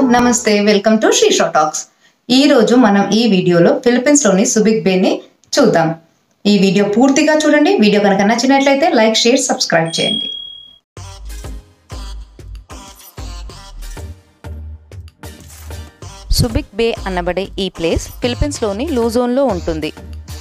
నమస్తే welcome to Sri show talks ఈ రోజు మనం ఈ వీడియోలో ఫిలిప్పీన్స్ లోని సుబిక్ బే ని చూద్దాం ఈ వీడియో పూర్తిగా చూడండి వీడియో కనుక నచ్చినట్లయితే లైక్ షేర్ సబ్స్క్రైబ్ చేయండి సుబిక్ బే అనబడే ఈ ప్లేస్ ఫిలిప్పీన్స్లోని లూజోన్లో ఉంటుంది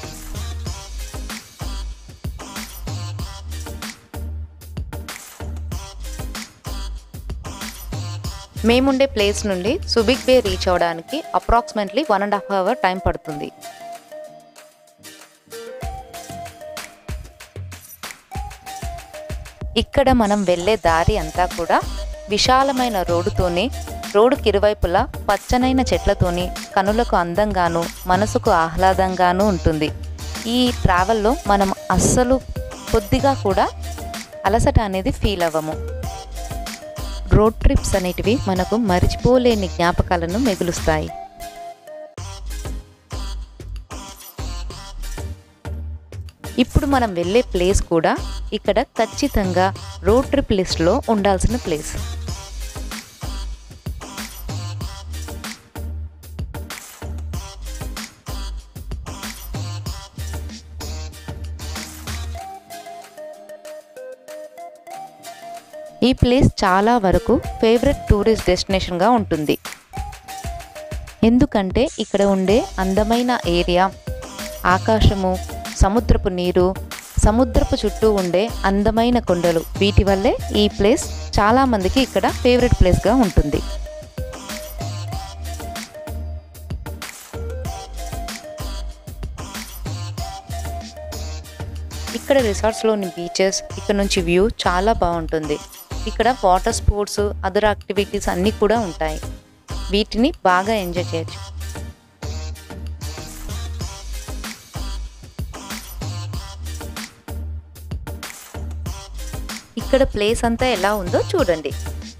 మేముండే ప్లేస్ నుండి సుబిక్ బే రీచ్ అవ్వడానికి approximately one and half hour time పడుతుంది ఇక్కడ మనం వెళ్ళే దారి అంతా కూడా విశాలమైన రోడ్డుతోనే రోడ్డుకి ఇరువైపులా పచ్చనైన చెట్లతోని కనులకు అందంగాను మనసుకు ఆహ్లాదంగాను ఉంటుంది ఈ ట్రావెల్లో మనం అస్సలు కొద్దిగా కూడా అలసట అనేది ఫీల్ అవ్వము రోడ్ ట్రిప్స్ అనేటివి మనకు మరిచిపోలేని జ్ఞాపకాలను మిగులుస్తాయి ఇప్పుడు మనం వెళ్ళే ప్లేస్ కూడా ఇక్కడ ఖచ్చితంగా రోడ్ ట్రిప్ లిస్ట్లో ఉండాల్సిన ప్లేస్ ఈ ప్లేస్ చాలా వరకు ఫేవరెట్ టూరిస్ట్ డెస్టినేషన్గా ఉంటుంది ఎందుకంటే ఇక్కడ ఉండే అందమైన ఏరియా ఆకాశము సముద్రపు నీరు సముద్రపు చుట్టూ ఉండే అందమైన కొండలు వీటి వల్లే ఈ ప్లేస్ చాలా మందికి ఇక్కడ ఫేవరెట్ ప్లేస్గా ఉంటుంది ఇక్కడ రిసార్ట్స్లోని బీచెస్ ఇక్కడ నుంచి వ్యూ చాలా బాగుంటుంది ఇక్కడ వాటర్ స్పోర్ట్స్ అదర్ యాక్టివిటీస్ అన్నీ కూడా ఉంటాయి వీటిని బాగా ఎంజాయ్ చేయొచ్చు ఇక్కడ ప్లేస్ అంతా ఎలా ఉందో చూడండి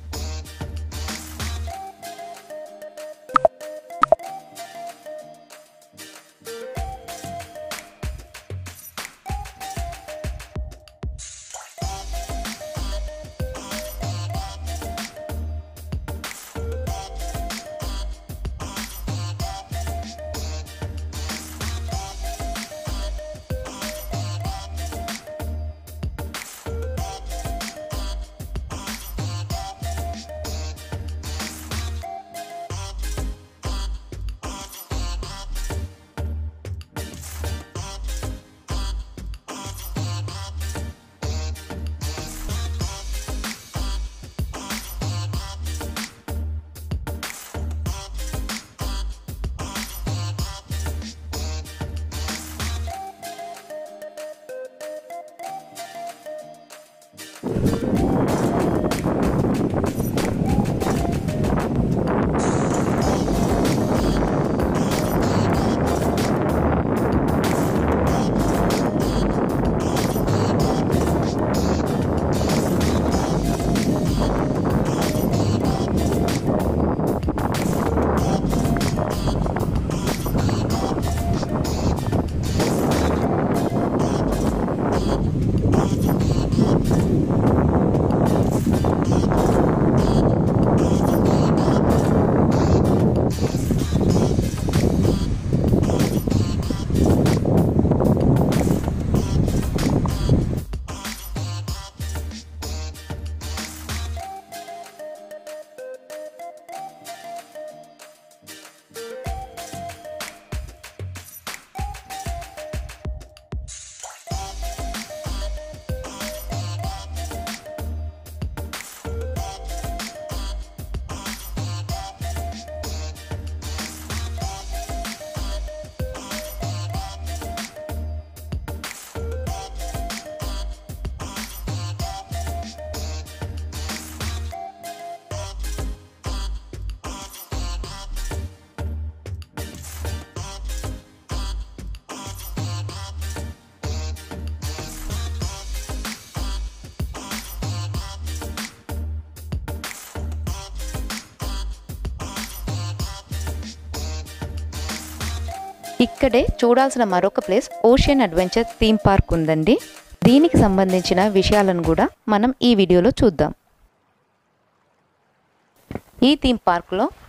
ఇక్కడే చూడాల్సిన మరొక place ocean adventure theme park ఉందండి దీనికి సంబంధించిన విషయాలను కూడా మనం ఈ వీడియోలో చూద్దాం ఈ థీమ్ పార్క్లో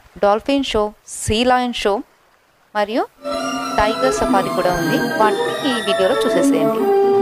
dolphin show sea lion show మరియు టైగర్ సఫారీ కూడా ఉంది వాటిని ఈ వీడియోలో చూసేసేయండి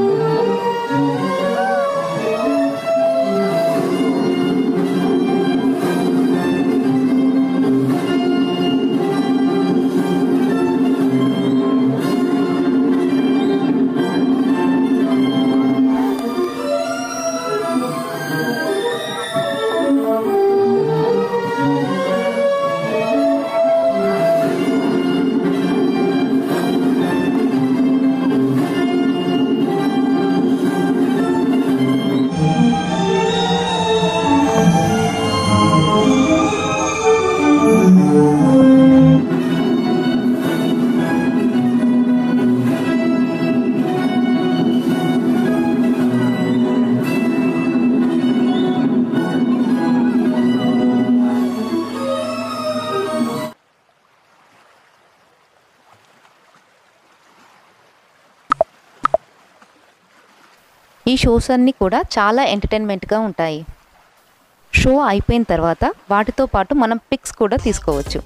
ఈ షోస్ అన్నీ కూడా చాలా ఎంటర్టైన్మెంట్గా ఉంటాయి షో అయిపోయిన తర్వాత వాటితో పాటు మనం పిక్స్ కూడా తీసుకోవచ్చు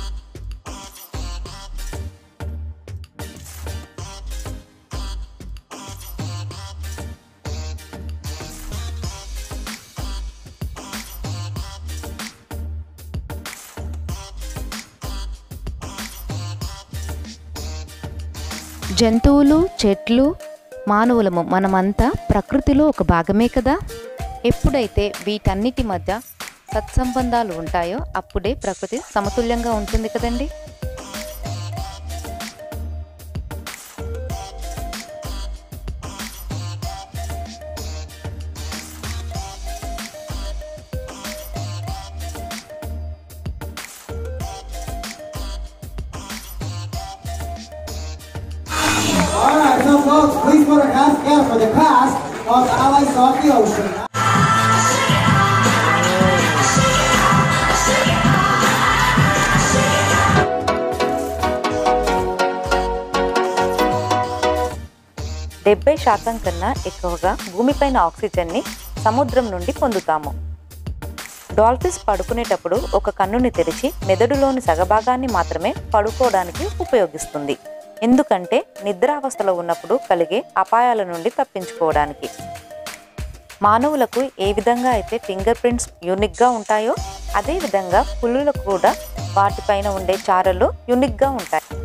జంతువులు చెట్లు మానవులము మనమంతా ప్రకృతిలో ఒక భాగమే కదా ఎప్పుడైతే వీటన్నిటి మధ్య సత్సంబంధాలు ఉంటాయో అప్పుడే ప్రకృతి సమతుల్యంగా ఉంటుంది కదండి All right, so folks, please put your hands together for the cast of the Allies of the Ocean. డెబ్బై శాతం కన్నా ఎక్కువగా భూమిపైన ఆక్సిజన్ని సముద్రం నుండి పొందుతాము డాల్ఫిన్స్ పడుకునేటప్పుడు ఒక కన్నుని తెరిచి మెదడులోని సగభాగాన్ని మాత్రమే పడుకోవడానికి ఉపయోగిస్తుంది ఎందుకంటే నిద్రావస్థలో ఉన్నప్పుడు కలిగే అపాయాల నుండి తప్పించుకోవడానికి మానవులకు ఏ విధంగా అయితే ఫింగర్ ప్రింట్స్ యూనిక్గా ఉంటాయో అదే విధంగా పులులకు కూడా వాటిపైన ఉండే చారలు యూనిక్గా ఉంటాయి